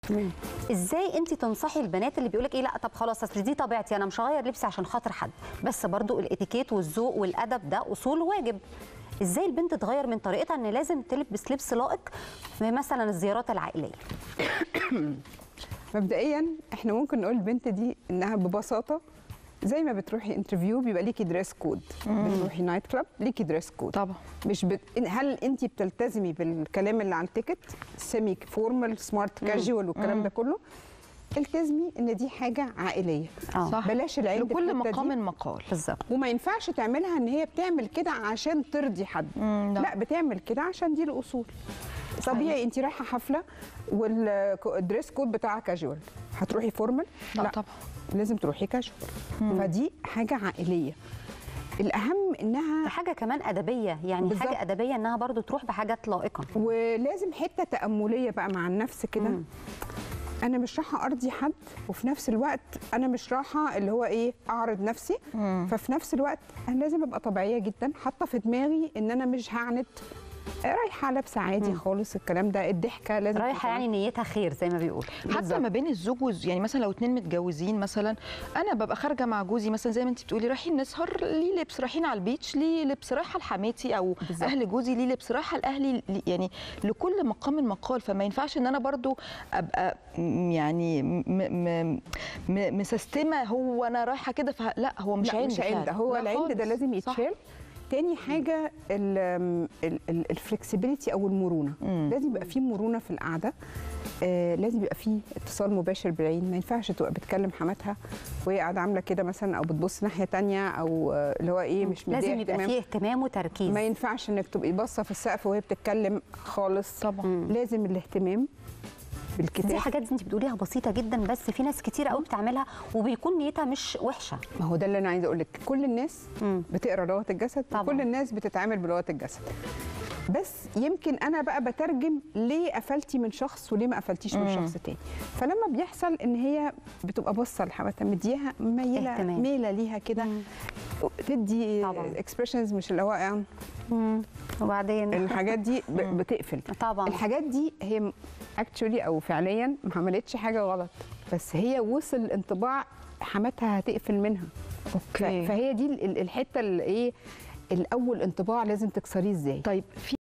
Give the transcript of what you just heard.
ازاي انت تنصحي البنات اللي بيقولك ايه لا طب خلاص اصل دي طبيعتي انا مش هغير لبسي عشان خاطر حد بس برضو الاتيكيت والذوق والادب ده اصول واجب ازاي البنت تغير من طريقتها ان لازم تلبس لبس لائق في مثلا الزيارات العائليه مبدئيا احنا ممكن نقول البنت دي انها ببساطه زي ما بتروحي انترفيو بيبقى ليكي دريس كود بتروحي نايت كلاب ليكي دريس كود طبعا مش بت... هل انت بتلتزمي بالكلام اللي على التيكت سيمي فورمال سمارت كاجوال والكلام ده كله التزمي ان دي حاجه عائليه اه صح بلاش العند في لكل الحتة دي. مقام مقال بالظبط وما ينفعش تعملها ان هي بتعمل كده عشان ترضي حد مم، لا. لا بتعمل كده عشان دي الاصول طبيعي انت رايحه حفله والدريس كود بتاعها كاجوال هتروحي فورمال لا, طبعا لازم تروحي كاجوال فدي حاجه عائليه الاهم انها حاجه كمان ادبيه يعني بالظبط. حاجه ادبيه انها برضو تروح بحاجات لائقه ولازم حته تامليه بقى مع النفس كده مم. انا مش رايحه ارضي حد وفي نفس الوقت انا مش رايحه اللي هو ايه اعرض نفسي ففي نفس الوقت انا لازم ابقى طبيعيه جدا حاطه في دماغي ان انا مش هعند رايحه لابسه عادي خالص الكلام ده الضحكه لازم رايحه تبقى- يعني نيتها خير زي ما بيقول حتى ما بين الزوج والز... يعني مثلا لو اتنين متجوزين مثلا انا ببقى خارجه مع جوزي مثلا زي ما انت بتقولي رايحين نسهر ليه لبس رايحين على البيتش ليه لبس رايحه لحماتي او بالظبط. اهل جوزي ليه لبس رايحه لاهلي لي- يعني لكل مقام مقال فما ينفعش ان انا برضو ابقى م- يعني م... م... م... مسستمه هو انا رايحه كده فه... لا هو مش لا عند مش عند فعلا. هو لا العند ده خالص. لازم صح. يتشال تاني حاجه الفلكسبيليتي او المرونه مم. لازم يبقى في مرونه في القعده آه لازم يبقى في اتصال مباشر بالعين ما ينفعش تبقى بتكلم حماتها وهي قاعده عامله كده مثلا او بتبص ناحيه تانية او آه، اللي هو ايه مش مديها لازم يبقى اهتمام. فيه اهتمام وتركيز ما ينفعش انك تبقي باصه في السقف وهي بتتكلم خالص طبعا لازم الاهتمام دي بالكتاب حاجات انت بتقوليها بسيطه جدا بس في ناس كتير قوي بتعملها وبيكون نيتها مش وحشه ما هو ده اللي انا عايزه اقول لك كل الناس مم. بتقرا لغه الجسد طبعاً. وكل الناس بتتعامل بلغه الجسد بس يمكن انا بقى بترجم ليه قفلتي من شخص وليه ما قفلتيش من مم. شخص تاني فلما بيحصل ان هي بتبقى باصه لحماتها مديها ميله اهتمام. ميله ليها كده تدي طبعاً. اكسبريشنز مش اللي هو يعني وبعدين الحاجات دي ب- بتقفل طبعا الحاجات دي هي اكشولي او فعليا ما عملتش حاجه غلط بس هي وصل انطباع حماتها هتقفل منها ف- اوكي فهي دي ال- ال- الحته اللي ايه الاول انطباع لازم تكسريه ازاي طيب في